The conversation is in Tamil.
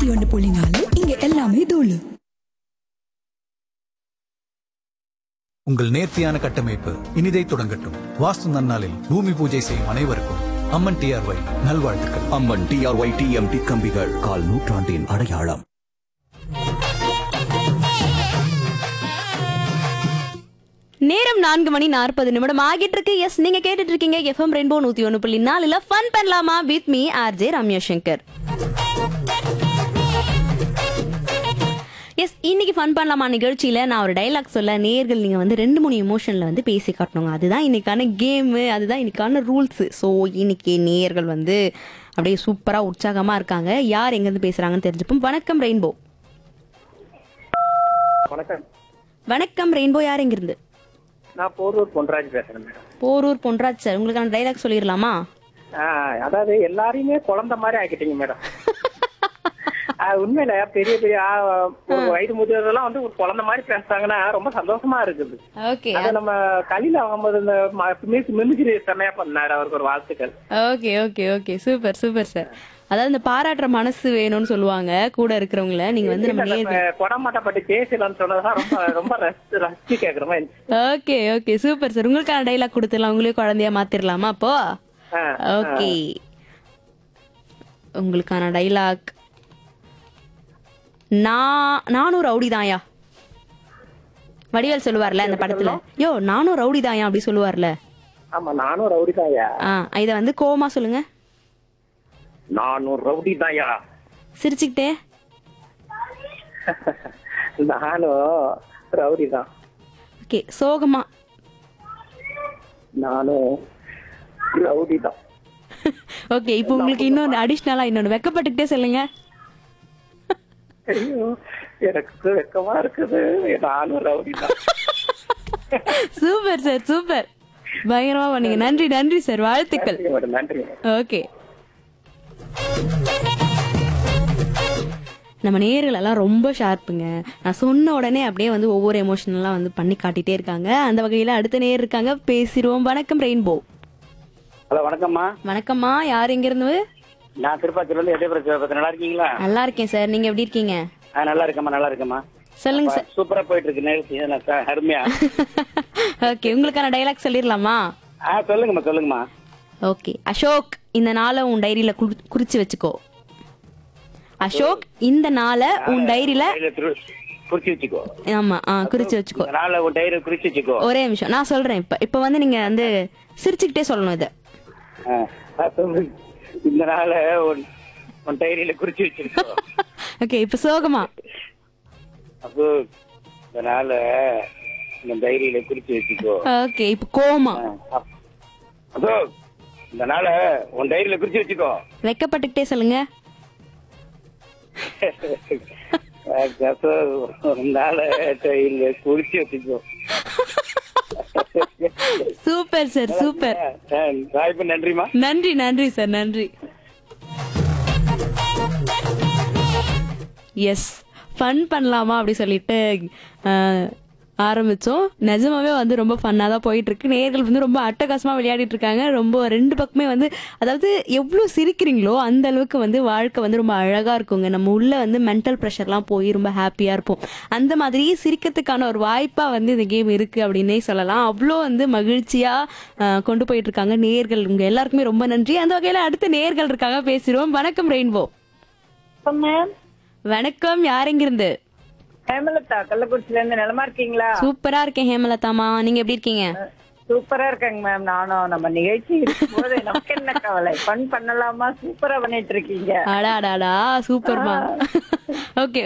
நூத்தி ஒன்று புள்ளி நாலு இங்க எல்லாமே தூளு உங்கள் நேர்த்தியான கட்டமைப்பு இனிதை தொடங்கட்டும் வாஸ்து நன்னாளில் பூமி பூஜை செய்யும் அனைவருக்கும் அம்மன் டிஆர்ஒய் நல்வாழ்த்துக்கள் அம்மன் டிஆர்ஒய் டிஎம்டி கம்பிகள் கால் நூற்றாண்டின் அடையாளம் நேரம் நான்கு மணி நாற்பது நிமிடம் ஆகிட்டு இருக்கு எஸ் நீங்க கேட்டுட்டு இருக்கீங்க எஃப்எம் ரெயின்போ நூத்தி ஒன்று புள்ளி நாலுல ஃபன் பண்ணலாமா with me RJ Ramya Shankar S இன்னைக்கு ஃபன் பண்ணலாமா நிகழ்ச்சியில நான் ஒரு டைலாக் சொல்ல நேர்கள் நீங்க வந்து ரெண்டு மூணு எமோஷன்ல வந்து பேசி காட்டணுங்க அதுதான் இன்னைக்கான கேமு அதுதான் இன்னைக்கான ரூல்ஸ் ஸோ இன்னைக்கு நேர்கள் வந்து அப்படியே சூப்பரா உற்சாகமா இருக்காங்க யார் எங்க இருந்து பேசுறாங்கன்னு தெரிஞ்சுப்போம் வணக்கம் ரெயின்போ வணக்கம் வணக்கம் ரெயின்போ யார் எங்க இருந்து நான் போரூர் பொன்ராஜ் பேசுறேன் மேடம் போரூர் பொன்ராஜ் சார் உங்களுக்கான டைலாக் சொல்லிடலாமா ஆ, அதாவது எல்லாரையுமே குழந்தை மாதிரி ஆக்கிட்டீங்க மேடம் ஆ, உண்மையில பெரிய பெரிய ஆ, ஒரு வயது முதியவர்கள்லாம் வந்து ஒரு குழந்தை மாதிரி பேசுறாங்கன்னா ரொம்ப சந்தோஷமா இருக்குது ஓகே அது நம்ம கலில அகமது இந்த மிமிகிரி செம்மையா பண்ணாரு அவருக்கு ஒரு வாழ்த்துக்கள் okay okay okay super super sir அதாவது இந்த பாராட்டுற மனசு வேணும்னு சொல்லுவாங்க கூட இருக்கிறவங்கள நீங்க வந்து நம்ம நேர் கொடமாட்டை பத்தி பேசலாம்னு சொன்னதுதான் ரொம்ப ரொம்ப ரசி ரசிச்சு கேக்குற மாதிரி ஓகே ஓகே சூப்பர் சார் உங்களுக்கான டைலாக் கொடுத்துடலாம் உங்களையும் குழந்தையா மாத்திரலாமா அப்போ ஆ, ஓகே உங்களுக்கான டைலாக் நான் நானும் ரவுடி தாயா வடிவேல் சொல்லுவார்ல அந்த படத்துல யோ நானும் ரவுடி தாயா அப்படி சொல்லுவார்ல ஆமா நானும் ரவுடி தாயா ஆ இத வந்து கோவமா சொல்லுங்க நானும் ரவுடி தாயா சிரிச்சுக்கிட்டே நானும் ரவுடி தான் ஓகே சோகமா நானும் ரவுடி தான் ஓகே இப்போ உங்களுக்கு இன்னொன்று அடிஷ்னலா இன்னொன்று வெக்கப்பட்டுக்கிட்டே சொல்லுங்க ஐயோ எனக்கு வெக்கமா இருக்குது நானும் ரவுடி தான் சூப்பர் சார் சூப்பர் பயங்கரமா பண்ணீங்க நன்றி நன்றி சார் வாழ்த்துக்கள் நன்றி மேடம் நன்றி மேடம் ஓகே நம்ம நேர்கள் எல்லாம் ரொம்ப ஷார்ப்புங்க நான் சொன்ன உடனே அப்படியே வந்து ஒவ்வொரு எமோஷனெல்லாம் வந்து பண்ணி காட்டிட்டே இருக்காங்க அந்த வகையில அடுத்த நேர் இருக்காங்க பேசிடுவோம் வணக்கம் ரெயின்போ ஹலோ வணக்கம்மா வணக்கம்மா யார் எங்க இருந்து நான் திருப்பாச்சியில இருந்து எட்டயபுரம் சிவபக்தன் நல்லா இருக்கீங்களா நல்லா இருக்கேன் சார் நீங்க எப்படி இருக்கீங்க ஆ நல்லா இருக்கேம்மா நல்லா இருக்கேம்மா சொல்லுங்க சார் சூப்பரா போயிட்டு இருக்கு நிகழ்ச்சி நான் ச- அருமையா ஓகே உங்களுக்கான டைலாக் சொல்லிடலாமா ஆ சொல்லுங்கம்மா சொல்லுங்கம்மா ஓகே அசோக் இந்த நாளை உன் டைரியில குறி- குறிச்சு வச்சுக்கோ அசோக் இந்த நாளை உன் டைரியில டைரியில திரு- குறிச்சு வச்சுக்கோ ஆமா ஆ குறிச்சு வச்சுக்கோ இந்த நாளை உன் டைரி குறிச்சு வச்சுக்கோ ஒரே நிமிஷம் நான் சொல்றேன் இப்ப இப்ப வந்து நீங்க வந்து சிரிச்சுக்கிட்டே சொல்லணும் இத ஆ, ஆ, சொல்லு. இந்த நாளை உன் உன் டைரியில குறிச்சு வச்சுக்கோ ஓகே இப்ப சோகமா அப்போ இந்த நாளை உன் டைரியில குறிச்சு வச்சுக்கோ ஓகே இப்ப கோமா ஆ, அப்- அப்போ இந்த நாளை உன் டைரியில குறிச்சு வச்சுக்கோ வெக்கப்பட்டுக்கிட்டே சொல்லுங்க அப்போ ஒரு நாளை டைரியில குறிச்சு வச்சுக்கோ சூப்பர் சார் சூப்பர் ஆ, வாய்ப்பு நன்றிமா நன்றி நன்றி சார் நன்றி எஸ் ஃபன் பண்ணலாமா அப்படி சொல்லிட்டு அஹ், ஆரம்பிச்சோம் நிஜமாவே வந்து ரொம்ப ஃபன்னாக தான் போயிட்டு இருக்கு நேர்கள் வந்து ரொம்ப அட்டகாசமாக விளையாடிட்டு இருக்காங்க ரொம்ப ரெண்டு பக்கமே வந்து அதாவது எவ்வளோ சிரிக்கிறீங்களோ அந்த அளவுக்கு வந்து வாழ்க்கை வந்து ரொம்ப அழகாக இருக்குங்க நம்ம உள்ள வந்து மென்டல் ப்ரெஷர்லாம் போய் ரொம்ப ஹாப்பியாக இருப்போம் அந்த மாதிரி சிரிக்கிறதுக்கான ஒரு வாய்ப்பாக வந்து இந்த கேம் இருக்கு அப்படின்னே சொல்லலாம் அவ்வளோ வந்து மகிழ்ச்சியாக கொண்டு போயிட்டு இருக்காங்க நேர்கள் உங்க எல்லாருக்குமே ரொம்ப நன்றி அந்த வகையில் அடுத்த நேர்கள் இருக்காங்க பேசிடுவோம் வணக்கம் ரெயின்போ மேம் வணக்கம் யார் எங்கிருந்து ஹேமலதா கள்ளக்குறிச்சில இருந்து நிலமா இருக்கீங்களா சூப்பரா இருக்கேன் ஹேமலதாமா நீங்க எப்படி இருக்கீங்க சூப்பரா இருக்கேங்க மேம் நானும் நம்ம நிகழ்ச்சி இருக்கும்போது நமக்கு என்ன கவலை ஃபன் பண்ணலாமா சூப்பரா பண்ணிட்டு இருக்கீங்க அடா அடாடா சூப்பர்மா ஓகே